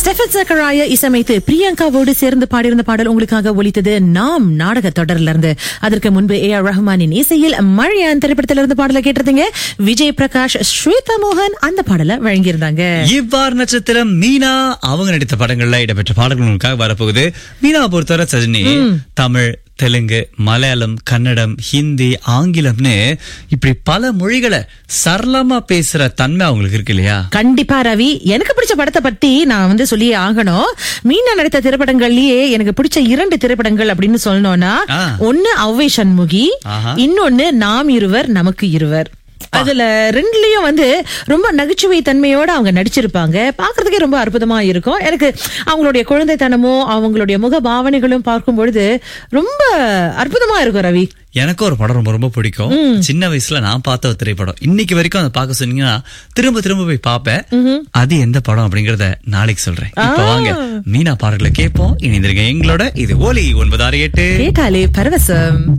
Stefan சக்கராய இசையமைத்து பிரியங்காவோடு சேர்ந்து பாடியிருந்த பாடல் உங்களுக்காக ஒலித்தது நாம் நாடக தொடர்ல இருந்து அதற்கு முன்பு ஏ ஆர் ரஹ்மானின் இசையில் மழையான் திரைப்படத்திலிருந்து இருந்து பாடலை கேட்டிருந்தீங்க விஜய் பிரகாஷ் ஸ்வேதா மோகன் அந்த பாடலை வழங்கியிருந்தாங்க இவ்வாறு நட்சத்திரம் மீனா அவங்க நடித்த படங்கள்ல இடம்பெற்ற பாடல்கள் உங்களுக்காக வரப்போகுது மீனாவை பொறுத்தவரை சஜினி தமிழ் தெலுங்கு மலையாளம் கன்னடம் ஹிந்தி ஆங்கிலம்னு இப்படி பல மொழிகளை சரளமா பேசுற தன்மை அவங்களுக்கு இருக்கு இல்லையா கண்டிப்பா ரவி எனக்கு பிடிச்ச படத்தை பத்தி நான் வந்து சொல்லியே ஆகணும் மீனா நடித்த திரைப்படங்கள்லயே எனக்கு பிடிச்ச இரண்டு திரைப்படங்கள் அப்படின்னு சொல்லணும்னா ஆ. ஒன்னு ஔவை சண்முகி ஆஹா. இன்னொன்னு நாம் இருவர் நமக்கு இருவர் அதுல ரெண்டுலயும் வந்து ரொம்ப நகைச்சுவை தன்மையோட அவங்க நடிச்சிருப்பாங்க பாக்குறதுக்கே ரொம்ப அற்புதமா இருக்கும் எனக்கு அவங்களுடைய குழந்தைத்தனமும் அவங்களுடைய முக பாவனைகளும் பார்க்கும் பொழுது ரொம்ப அற்புதமா இருக்கும் ரவி எனக்கும் ஒரு படம் ரொம்ப ரொம்ப பிடிக்கும் சின்ன வயசுல நான் பார்த்த ஒரு திரைப்படம் இன்னைக்கு வரைக்கும் அதை பார்க்க சொன்னீங்கன்னா திரும்ப திரும்ப போய் பார்ப்பேன் அது எந்த படம் அப்படிங்கறத நாளைக்கு சொல்றேன் இப்ப வாங்க மீனா பாடல்களை கேட்போம் இணைந்திருங்க எங்களோட இது ஓலி ஒன்பது ஆறு எட்டு கேட்டாலே பரவசம்